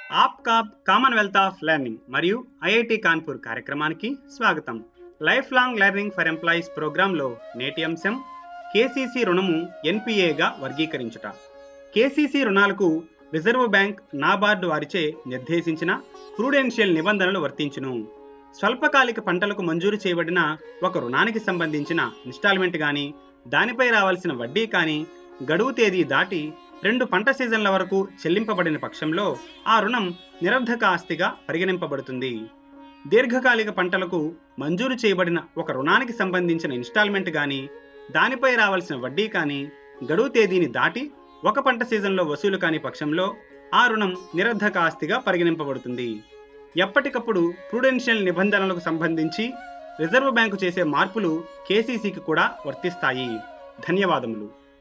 APCOB commonwealth of learning మరియు IIT Kanpur కార్యక్రమానికి స్వాగతం life long learning for employees ప్రోగ్రాంలో నేటి అంశం కేసీసీ రుణము ఎన్పిఏగా వర్గీకరించుట కేసీసీ రుణాలకు రిజర్వ్ బ్యాంక్ నాబార్డు వారిచే నిర్దేశించిన ప్రూడెన్షియల్ నిబంధనలు వర్తించును స్వల్పకాలిక పంటలకు మంజూరు చేయబడిన ఒక రుణానికి సంబంధించిన ఇన్స్టాల్మెంట్ కానీ దానిపై రావాల్సిన వడ్డీ కానీ గడువు తేదీ దాటి రెండు పంట సీజన్ల వరకు చెల్లింపబడిన పక్షంలో ఆ రుణం నిరర్ధక ఆస్తిగా పరిగణింపబడుతుంది దీర్ఘకాలిక పంటలకు మంజూరు చేయబడిన ఒక రుణానికి సంబంధించిన ఇన్స్టాల్మెంట్ కానీ దానిపై రావాల్సిన వడ్డీ కానీ గడువు తేదీని దాటి ఒక పంట సీజన్లో వసూలు కాని పక్షంలో ఆ రుణం నిరర్ధక ఆస్తిగా పరిగణింపబడుతుంది ఎప్పటికప్పుడు ప్రూడెన్షియల్ నిబంధనలకు సంబంధించి రిజర్వ్ బ్యాంకు చేసే మార్పులు కేసీసీకి కూడా వర్తిస్తాయి ధన్యవాదములు